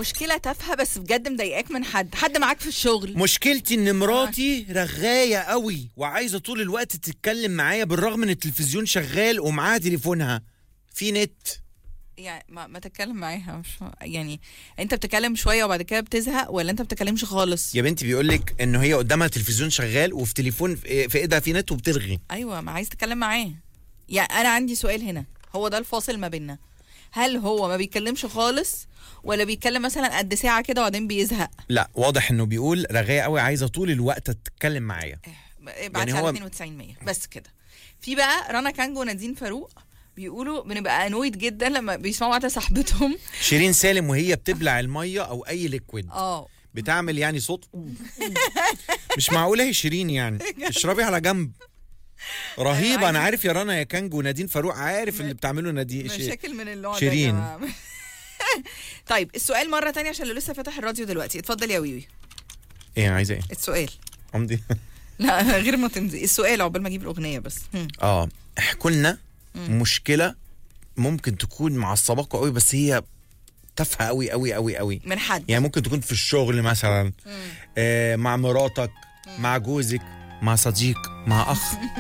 مشكله تافهه بس بجد مضايقاك من حد حد معاك في الشغل مشكلتي ان مراتي رغايه قوي وعايزه طول الوقت تتكلم معايا بالرغم ان التلفزيون شغال ومعاها تليفونها في نت يعني ما, ما تتكلم معاها مش يعني انت بتتكلم شويه وبعد كده بتزهق ولا انت بتتكلمش خالص يا بنتي بيقول لك انه هي قدامها تلفزيون شغال وفي تليفون في في ايدها في نت وبترغي ايوه ما عايز تتكلم معاه يعني انا عندي سؤال هنا هو ده الفاصل ما بيننا هل هو ما بيتكلمش خالص ولا بيتكلم مثلا قد ساعه كده وبعدين بيزهق لا واضح انه بيقول رغايه قوي عايزه طول الوقت تتكلم معايا بعد يعني يعني هو- 92 100 بس كده في بقى رنا كانجو ونادين فاروق بيقولوا بنبقى انويد جدا لما بيسمعوا واحده صاحبتهم شيرين سالم وهي بتبلع الميه او اي ليكويد اه بتعمل يعني صوت مش معقوله هي شيرين يعني اشربي على جنب رهيبه انا عايزة- عارف يا رنا يا كانجو ونادين فاروق عارف اللي بتعمله نادين ش- مشاكل من النوع ده شيرين. يا جماعة. طيب السؤال مره تانية عشان اللي لسه فاتح الراديو دلوقتي اتفضل يا ويوي ايه عايزه ايه السؤال عمدي لا غير ما تمضي السؤال عقبال ما اجيب الاغنيه بس هم. اه احكوا لنا مشكله ممكن تكون معصباكوا قوي بس هي تافهه قوي قوي قوي قوي من حد يعني ممكن تكون في الشغل مثلا آه مع مراتك مع جوزك مع صديق مع اخ